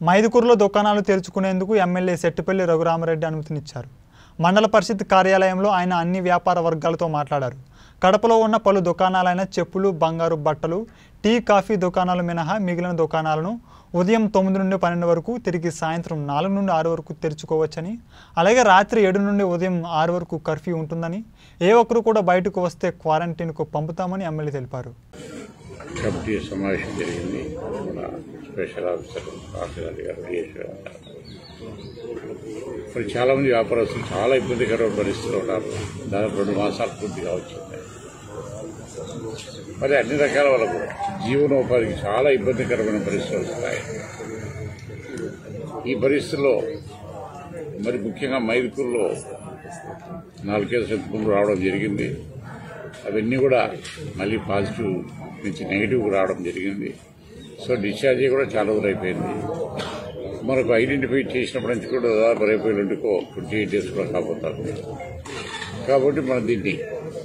మైదుకూరులో దుకాణాలు తెరుచుకునేందుకు ఎమ్మెల్యే సెట్టిపల్లి రఘురామరెడ్డి అనుమతినిచ్చారు మండల పరిషత్ కార్యాలయంలో ఆయన అన్ని వ్యాపార వర్గాలతో మాట్లాడారు కడపలో ఉన్న పలు దుకాణాలైన చెప్పులు బంగారు బట్టలు టీ కాఫీ దుకాణాలు మినహా మిగిలిన దుకాణాలను ఉదయం తొమ్మిది నుండి పన్నెండు వరకు తిరిగి సాయంత్రం నాలుగు నుండి ఆరు వరకు తెరుచుకోవచ్చని అలాగే రాత్రి ఏడు నుండి ఉదయం ఆరు వరకు కర్ఫ్యూ ఉంటుందని ఏ ఒక్కరు కూడా బయటకు వస్తే క్వారంటైన్కు పంపుతామని ఎమ్మెల్యే తెలిపారు కమిటీ సమావేశం జరిగింది మన స్పెషల్ ఆఫీసర్ తహసీల్దార్ గారు డిఎస్పీ గారు ఇప్పుడు చాలా మంది వ్యాపారస్తులు చాలా ఇబ్బందికరమైన పరిస్థితులు ఉన్నారు దాదాపు రెండు మాసాలు పూర్తిగా వచ్చింది మరి అన్ని రకాల వాళ్ళకు జీవనోపాధికి చాలా ఇబ్బందికరమైన పరిస్థితులు వస్తున్నాయి ఈ పరిస్థితుల్లో మరి ముఖ్యంగా మైదుకూరులో నాలుగు కేసులు ఇంతకుముందు రావడం జరిగింది అవన్నీ కూడా మళ్ళీ పాజిటివ్ నుంచి నెగిటివ్ రావడం జరిగింది సో డిశ్చార్జ్ కూడా చాలా రోజులు అయిపోయింది మనకు ఐడెంటిఫై చేసినప్పటి నుంచి కూడా దాదాపు రేపు ఎల్లుండికో ట్వంటీ ఎయిట్ డేస్ కూడా కాబోతారు కాబట్టి మనం దీన్ని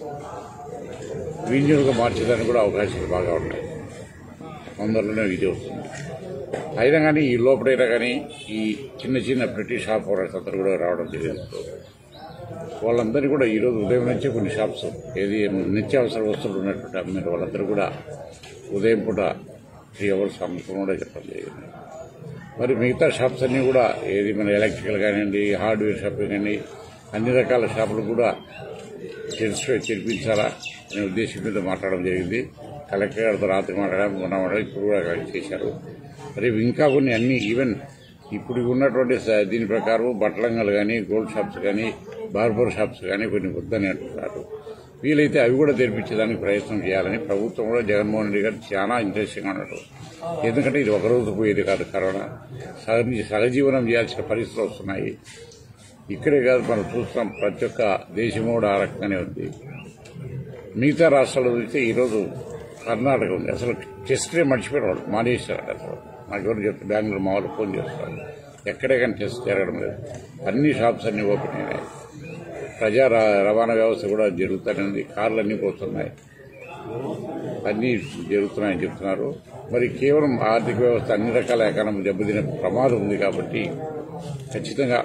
రీజియన్గా మార్చడానికి కూడా అవకాశాలు బాగా ఉన్నాయి తొందరలోనే ఇది వస్తుంది అయినా కానీ ఈ లోపలైనా కానీ ఈ చిన్న చిన్న ప్రతి షాప్ ఓనర్స్ అందరూ కూడా రావడం జరిగింది వాళ్ళందరినీ కూడా ఈరోజు ఉదయం నుంచే కొన్ని షాప్స్ ఏది నిత్యావసర వస్తువులు ఉన్నటువంటి అమ్మిన వాళ్ళందరూ కూడా ఉదయం పూట త్రీ అవర్స్ అమ్ముకుని కూడా చెప్పడం జరిగింది మరి మిగతా షాప్స్ అన్నీ కూడా ఏది మన ఎలక్ట్రికల్ కానివ్వండి హార్డ్వేర్ షాప్ కానీ అన్ని రకాల షాపులు కూడా తెరిచి తెరిపించాలా అనే ఉద్దేశం మీద మాట్లాడడం జరిగింది కలెక్టర్ గారితో రాత్రి మాట్లాడాము మొన్న మాట్లాడి ఇప్పుడు కూడా కలెక్ట్ చేశారు మరి ఇంకా కొన్ని అన్ని ఈవెన్ ఇప్పుడు ఉన్నటువంటి స- దీని ప్రకారం బట్టలంగలు కానీ గోల్డ్ షాప్స్ కానీ బార్బర్ షాప్స్ కానీ కొన్ని వద్దని అంటున్నారు వీలైతే అవి కూడా తెరిపించడానికి ప్రయత్నం చేయాలని ప్రభుత్వం కూడా జగన్మోహన్ రెడ్డి గారు చాలా ఇంట్రెస్టింగ్గా ఉన్నారు ఎందుకంటే ఇది ఒక రోజు పోయేది కాదు కరోనా సహజ సహజీవనం చేయాల్సిన పరిస్థితులు వస్తున్నాయి ఇక్కడే కాదు మనం చూస్తాం ప్రతి ఒక్క దేశం కూడా ఆ రకంగానే ఉంది మిగతా రాష్ట్రాల్లో చూస్తే ఈరోజు కర్ణాటక ఉంది అసలు టెస్టే మర్చిపోయిన వాళ్ళు మానేశారు అసలు నాకు ఎవరు చెప్తే బెంగళూరు మా వాళ్ళు ఫోన్ చేస్తారు ఎక్కడే కానీ టెస్ట్ జరగడం లేదు అన్ని షాప్స్ అన్ని ఓపెన్ అయినాయి ప్రజా ర- రవాణా వ్యవస్థ కూడా జరుగుతూనే ఉంది కార్లు అన్ని పోతున్నాయి అన్నీ జరుగుతున్నాయని చెప్తున్నారు మరి కేవలం ఆర్థిక వ్యవస్థ అన్ని రకాల ఎకానమీ దెబ్బతినే ప్రమాదం ఉంది కాబట్టి ఖచ్చితంగా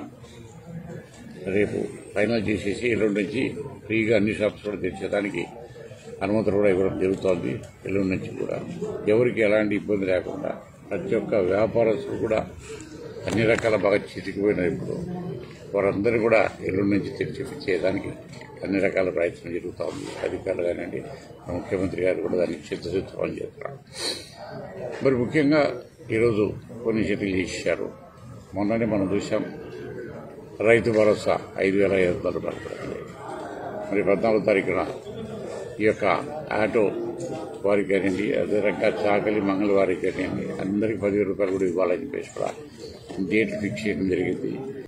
రేపు ఫైనల్ చేసేసి ఎల్లుండి నుంచి ఫ్రీగా అన్ని షాప్స్ కూడా తెచ్చేదానికి అనుమతులు కూడా ఇవ్వడం జరుగుతోంది ఎల్లుండి నుంచి కూడా ఎవరికి ఎలాంటి ఇబ్బంది లేకుండా ప్రతి ఒక్క వ్యాపారస్తులు కూడా అన్ని రకాల బాగా చితికిపోయినారు ఇప్పుడు వారందరూ కూడా ఎల్లుండి నుంచి తెరిచిపించేదానికి అన్ని రకాల ప్రయత్నం జరుగుతూ ఉంది అధికారులు కానివ్వండి మన ముఖ్యమంత్రి గారు కూడా దానికి చిత్తశుద్ధి పని చేస్తున్నారు మరి ముఖ్యంగా ఈరోజు కొన్ని చర్యలు చేశారు మొన్ననే మనం చూసాం రైతు భరోసా ఐదు వేల ఐదు వందల రూపాయలు పడుతుంది మరి పద్నాలుగో తారీఖున ఈ యొక్క ఆటో వారికి కానివ్వండి అదేవిధంగా చాకలి మంగళ వారికి కానివ్వండి అందరికీ పదివేల రూపాయలు కూడా ఇవ్వాలని చెప్పేసి కూడా డేట్ ఫిక్స్ చేయడం జరిగింది